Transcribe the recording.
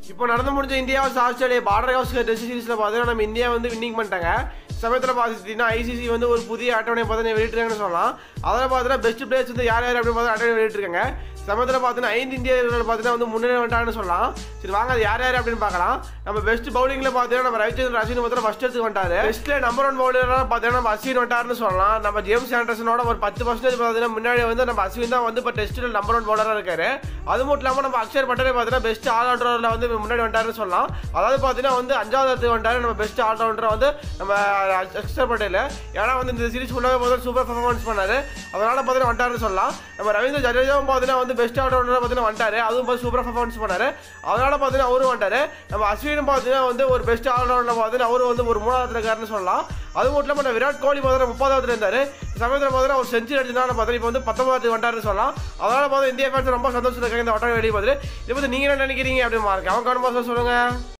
இப்போ நடந்து முடிஞ்ச India vs Australia Border house test சீரிஸில் பார்த்தீங்கன்னா நம்ம இந்தியா வந்து வின்னிங் பண்ணிட்டாங்க சமயத்தில் பார்த்துட்டீங்கன்னா ஐசிசி வந்து ஒரு புதிய அட்டவணை பார்த்தீங்கன்னா வெளியிட்டிருக்காங்கன்னு சொல்லலாம் அதில் பார்த்தீங்கன்னா பெஸ்ட் பிளேயர்ஸ் வந்து யார் யார் அப்படின்னு பார்த்து அட்டவணை வெளியிட்டிருக்காங்க சமயத்தில் பார்த்தீங்கன்னா ஐந்து இந்திய வீரர்கள் பார்த்தீங்கன்னா வந்து முன்னேறி வந்துட்டாங்கன்னு சொல்லலாம் சரி வாங்க அது யார் யார் அப்படின்னு பார்க்கலாம் நம்ம பெஸ்ட் பவுலிங்கில் பார்த்தீங்கன்னா நம்ம ரவிச்சந்திரன் அஸ்வின் பார்த்தீங்கன்னா ஃபஸ்ட் எடுத்து வந்துட்டாரு பெஸ்ட்டில் நம்பர் ஒன் பவுலராக பார்த்தீங்கன்னா நம்ம அஸ்வின் வந்துட்டாருன்னு சொல்லலாம் நம்ம ஜேம்ஸ் ஆண்டர்சனோட ஒரு பத்து பர்சன்டேஜ் பார்த்தீங்கன்னா முன்னாடி வந்து நம்ம அஸ்வின் தான் வந்து இப்போ டெஸ்ட்டில் நம்பர் ஒன் பவுலராக இருக்காரு அது மட்டும் இல்லாமல் நம்ம அக்ஷர் பட்டேலே பார்த்தீங்கன்னா பெஸ்ட் ஆல்ரவுண்டரில் வந்து முன்னாடி வந்துட்டாருன்னு சொல்லலாம் அதாவது பார்த்தீங்கன்னா வந்து அஞ்சாவது இடத்துக்கு வந்துட்டாரு நம்ம பெஸ்ட் ஆல்ரவுண்டர் வந்து நம்ம அக்ஷர் பட்டேல் ஏன்னா வந்து இந்த சீரிஸ் ஃபுல்லாகவே பார்த்தீங்கன்னா சூப்பர் பர்ஃபார்மன்ஸ் பண்ணாரு அதனால பார்த்தீங்கன்னா வந்துட்டாருன்னு சொல்லலாம் நம்ம ரவீந்திர ஜடேஜாவும் பார்த்தீங்கன்னா வந்து பெஸ்ட் ஆல்ரவுண்டர் பார்த்தீங்கன்னா வந்துட்டாரு அதுவும் பார்த்து சூப்பர் பர்ஃபார்மன்ஸ் பண்ணாரு அதனால பார்த்தீங்கன்னா அவரும் வந்துட்டாரு நம்ம அஸ்வினும் பார்த்தீங்கன்னா வந்து ஒரு பெஸ்ட் ஆல்ரவுண்டர் பார்த்தீங்கன்னா அவரும் வந்து ஒரு மூணாவது இருக்காருன்னு சொல்லலாம் அது மட்டும் இல்லாமல் நம்ம விராட் கோலி பார்த்தீங்கன்னா முப்பதாவது இருந்தார் சமயத்தில் பார்த்தீங்கன்னா ஒரு செஞ்சுரி அடிச்சதுனால பார்த்தீங்கன்னா இப்போ வந்து பத்தொன்பதாவது வந்துட்டாருன்னு சொல்லலாம் அதனால பார்த்தா இந்தியா ஃபேன்ஸ் ரொம்ப சந்தோஷம் இருக்காங்க இந்த வட்டம் வெளியே பார்த்துட்டு இதை பற்றி நீங்கள் என்ன நினைக்கிறீங்க அப்படின்னு மாறுங்க அவன் கவனமாக சொல்லுங்கள்